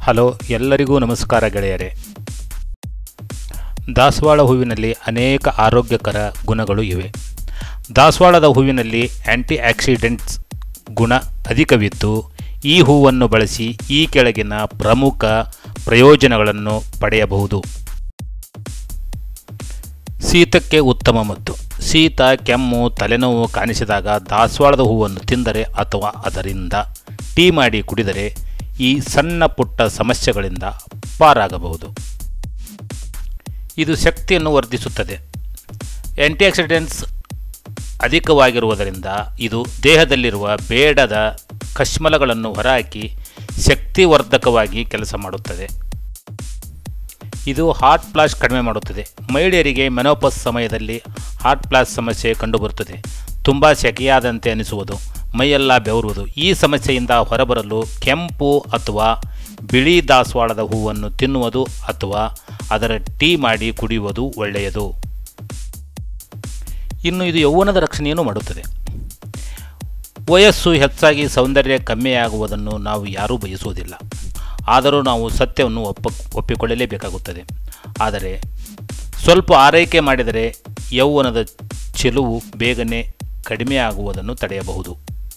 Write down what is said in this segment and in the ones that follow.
hello ಎಲ್ಲರಿಗೂ ನಮಸ್ಕಾರ ಗೆಳೆಯರೆ ದಾಸವಾಳ ಹೂವಿನಲ್ಲಿ ಅನೇಕ ಆರೋಗ್ಯಕರ ಗುಣಗಳು ಇವೆ ದಾಸವಾಳದ ಹೂವಿನಲ್ಲಿ ಆ್ಯಂಟಿ ಆಕ್ಸಿಡೆಂಟ್ಸ್ ಗುಣ ಅಧಿಕವಿದ್ದು ಈ ಹೂವನ್ನು ಬಳಸಿ ಈ ಕೆಳಗಿನ ಪ್ರಮುಖ ಪ್ರಯೋಜನಗಳನ್ನು ಪಡೆಯಬಹುದು ಶೀತಕ್ಕೆ ಉತ್ತಮ ಮದ್ದು ಶೀತ ಕೆಮ್ಮು ತಲೆನೋವು ಕಾಣಿಸಿದಾಗ ದಾಸವಾಳದ ಹೂವನ್ನು ತಿಂದರೆ ಅಥವಾ ಅದರಿಂದ ಟೀ ಮಾಡಿ ಕುಡಿದರೆ ಈ ಸಣ್ಣ ಪುಟ್ಟ ಸಮಸ್ಯೆಗಳಿಂದ ಪಾರಾಗಬಹುದು ಇದು ಶಕ್ತಿಯನ್ನು ವರ್ಧಿಸುತ್ತದೆ ಆ್ಯಂಟಿಆಕ್ಸಿಡೆಂಟ್ಸ್ ಅಧಿಕವಾಗಿರುವುದರಿಂದ ಇದು ದೇಹದಲ್ಲಿರುವ ಬೇಡದ ಕಶ್ಮಲಗಳನ್ನು ಹೊರಹಾಕಿ ಶಕ್ತಿವರ್ಧಕವಾಗಿ ಕೆಲಸ ಮಾಡುತ್ತದೆ ಇದು ಹಾರ್ಟ್ ಫ್ಲಾಶ್ ಕಡಿಮೆ ಮಾಡುತ್ತದೆ ಮಹಿಳೆಯರಿಗೆ ಮೆನೋಪಸ್ ಸಮಯದಲ್ಲಿ ಹಾರ್ಟ್ ಫ್ಲಾಶ್ ಸಮಸ್ಯೆ ಕಂಡುಬರುತ್ತದೆ ತುಂಬ ಸೆಕೆಯಾದಂತೆ ಅನಿಸುವುದು ಮೈಯೆಲ್ಲ ಬೆವರುವುದು ಈ ಸಮಸ್ಯೆಯಿಂದ ಹೊರಬರಲು ಕೆಂಪು ಅಥವಾ ಬಿಳಿ ದಾಸವಾಳದ ಹೂವನ್ನು ತಿನ್ನುವುದು ಅಥವಾ ಅದರ ಟೀ ಮಾಡಿ ಕುಡಿಯುವುದು ಒಳ್ಳೆಯದು ಇನ್ನು ಇದು ಯೌವನದ ರಕ್ಷಣೆಯನ್ನು ಮಾಡುತ್ತದೆ ವಯಸ್ಸು ಹೆಚ್ಚಾಗಿ ಸೌಂದರ್ಯ ಕಮ್ಮಿಯಾಗುವುದನ್ನು ನಾವು ಯಾರೂ ಬಯಸುವುದಿಲ್ಲ ಆದರೂ ನಾವು ಸತ್ಯವನ್ನು ಒಪ್ಪ ಒಪ್ಪಿಕೊಳ್ಳಲೇಬೇಕಾಗುತ್ತದೆ ಆದರೆ ಸ್ವಲ್ಪ ಆರೈಕೆ ಮಾಡಿದರೆ ಯೌವನದ ಚೆಲುವು ಬೇಗನೆ ಕಡಿಮೆಯಾಗುವುದನ್ನು ತಡೆಯಬಹುದು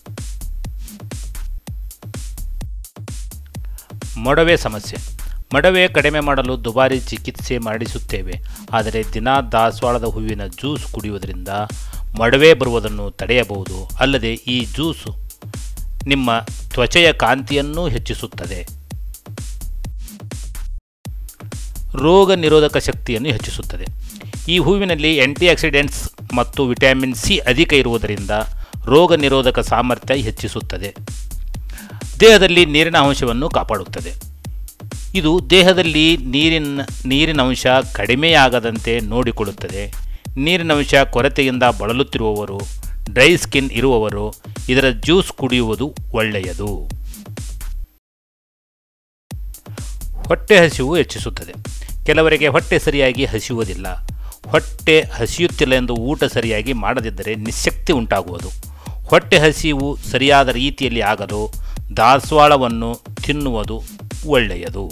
ಮೊಡವೆ ಸಮಸ್ಯೆ ಮೊಡವೆ ಕಡಿಮೆ ಮಾಡಲು ದುಬಾರಿ ಚಿಕಿತ್ಸೆ ಮಾಡಿಸುತ್ತೇವೆ ಆದರೆ ದಿನಾ ದಾಸವಾಳದ ಹೂವಿನ ಜ್ಯೂಸ್ ಕುಡಿಯುವುದರಿಂದ ಮೊಡವೆ ಬರುವುದನ್ನು ತಡೆಯಬಹುದು ಅಲ್ಲದೆ ಈ ಜ್ಯೂಸು ನಿಮ್ಮ ತ್ವಚೆಯ ಕಾಂತಿಯನ್ನೂ ಹೆಚ್ಚಿಸುತ್ತದೆ ರೋಗ ನಿರೋಧಕ ಶಕ್ತಿಯನ್ನು ಹೆಚ್ಚಿಸುತ್ತದೆ ಈ ಹೂವಿನಲ್ಲಿ ಆ್ಯಂಟಿಆಕ್ಸಿಡೆಂಟ್ಸ್ ಮತ್ತು ವಿಟಮಿನ್ ಸಿ ಅಧಿಕ ಇರುವುದರಿಂದ ರೋಗ ನಿರೋಧಕ ಸಾಮರ್ಥ್ಯ ಹೆಚ್ಚಿಸುತ್ತದೆ ದೇಹದಲ್ಲಿ ನೀರಿನ ಅಂಶವನ್ನು ಕಾಪಾಡುತ್ತದೆ ಇದು ದೇಹದಲ್ಲಿ ನೀರಿನ ನೀರಿನ ಅಂಶ ಕಡಿಮೆಯಾಗದಂತೆ ನೋಡಿಕೊಳ್ಳುತ್ತದೆ ನೀರಿನ ಅಂಶ ಕೊರತೆಯಿಂದ ಬಳಲುತ್ತಿರುವವರು ಡ್ರೈ ಸ್ಕಿನ್ ಇರುವವರು ಇದರ ಜ್ಯೂಸ್ ಕುಡಿಯುವುದು ಒಳ್ಳೆಯದು ಹೊಟ್ಟೆ ಹಸಿವು ಹೆಚ್ಚಿಸುತ್ತದೆ ಕೆಲವರಿಗೆ ಹೊಟ್ಟೆ ಸರಿಯಾಗಿ ಹಸಿಯುವುದಿಲ್ಲ ಹೊಟ್ಟೆ ಹಸಿಯುತ್ತಿಲ್ಲ ಎಂದು ಊಟ ಸರಿಯಾಗಿ ಮಾಡದಿದ್ದರೆ ನಿಶಕ್ತಿ ಉಂಟಾಗುವುದು ಹೊಟ್ಟೆ ಹಸಿವು ಸರಿಯಾದ ರೀತಿಯಲ್ಲಿ ಆಗಲು ದಾಸವಾಳವನ್ನು ತಿನ್ನುವುದು ಒಳ್ಳೆಯದು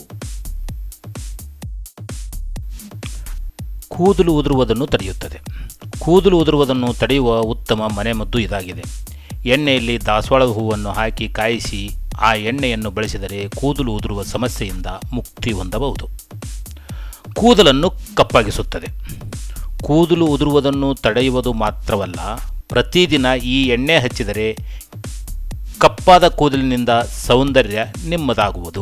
ಕೂದಲು ಉದುರುವುದನ್ನು ತಡೆಯುತ್ತದೆ ಕೂದಲು ಉದುರುವುದನ್ನು ತಡೆಯುವ ಉತ್ತಮ ಮನೆಮದ್ದು ಇದಾಗಿದೆ ಎಣ್ಣೆಯಲ್ಲಿ ದಾಸವಾಳದ ಹೂವನ್ನು ಹಾಕಿ ಕಾಯಿಸಿ ಆ ಎಣ್ಣೆಯನ್ನು ಬಳಸಿದರೆ ಕೂದಲು ಉದುರುವ ಸಮಸ್ಯೆಯಿಂದ ಮುಕ್ತಿ ಹೊಂದಬಹುದು ಕೂದಲನ್ನು ಕಪ್ಪಾಗಿಸುತ್ತದೆ ಕೂದಲು ಉದುರುವುದನ್ನು ತಡೆಯುವುದು ಮಾತ್ರವಲ್ಲ ಪ್ರತಿದಿನ ಈ ಎಣ್ಣೆ ಹಚ್ಚಿದರೆ ಕಪ್ಪಾದ ಕೂದಲಿನಿಂದ ಸೌಂದರ್ಯ ನಿಮ್ಮದಾಗುವುದು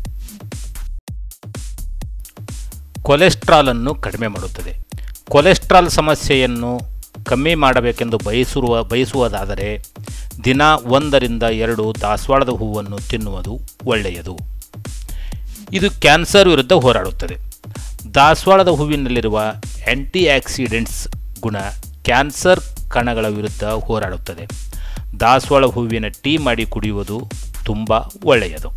ಕೊಲೆಸ್ಟ್ರಾಲನ್ನು ಕಡಿಮೆ ಮಾಡುತ್ತದೆ ಕೊಲೆಸ್ಟ್ರಾಲ್ ಸಮಸ್ಯೆಯನ್ನು ಕಮ್ಮಿ ಮಾಡಬೇಕೆಂದು ಬಯಸಿರುವ ಬಯಸುವುದಾದರೆ ದಿನ ಒಂದರಿಂದ ಎರಡು ದಾಸವಾಳದ ಹೂವನ್ನು ತಿನ್ನುವುದು ಒಳ್ಳೆಯದು ಇದು ಕ್ಯಾನ್ಸರ್ ವಿರುದ್ಧ ಹೋರಾಡುತ್ತದೆ ದಾಸವಾಳದ ಹೂವಿನಲ್ಲಿರುವ ಆ್ಯಂಟಿ ಆಕ್ಸಿಡೆಂಟ್ಸ್ ಗುಣ ಕ್ಯಾನ್ಸರ್ ಕಣಗಳ ವಿರುದ್ಧ ಹೋರಾಡುತ್ತದೆ ದಾಸವಾಳ ಹೂವಿನ ಟೀ ಮಾಡಿ ಕುಡಿಯುವುದು ತುಂಬ ಒಳ್ಳೆಯದು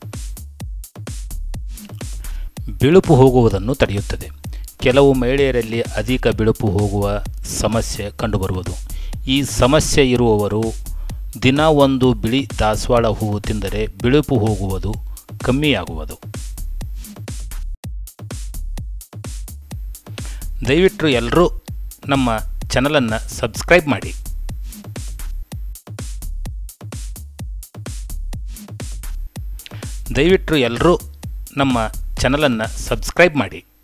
ಬಿಳುಪು ಹೋಗುವುದನ್ನು ತಡೆಯುತ್ತದೆ ಕೆಲವು ಮಹಿಳೆಯರಲ್ಲಿ ಅಧಿಕ ಬಿಳುಪು ಹೋಗುವ ಸಮಸ್ಯೆ ಕಂಡುಬರುವುದು ಈ ಸಮಸ್ಯೆ ಇರುವವರು ದಿನ ಒಂದು ಬಿಳಿ ದಾಸವಾಳ ಹೂವು ತಿಂದರೆ ಬಿಳುಪು ಹೋಗುವುದು ಕಮ್ಮಿಯಾಗುವುದು ದಯವಿಟ್ಟು ಎಲ್ಲರೂ ನಮ್ಮ ಚಾನಲನ್ನು ಸಬ್ಸ್ಕ್ರೈಬ್ ಮಾಡಿ ದಯವಿಟ್ಟು ಎಲ್ಲರೂ ನಮ್ಮ ಚಾನಲನ್ನು ಸಬ್ಸ್ಕ್ರೈಬ್ ಮಾಡಿ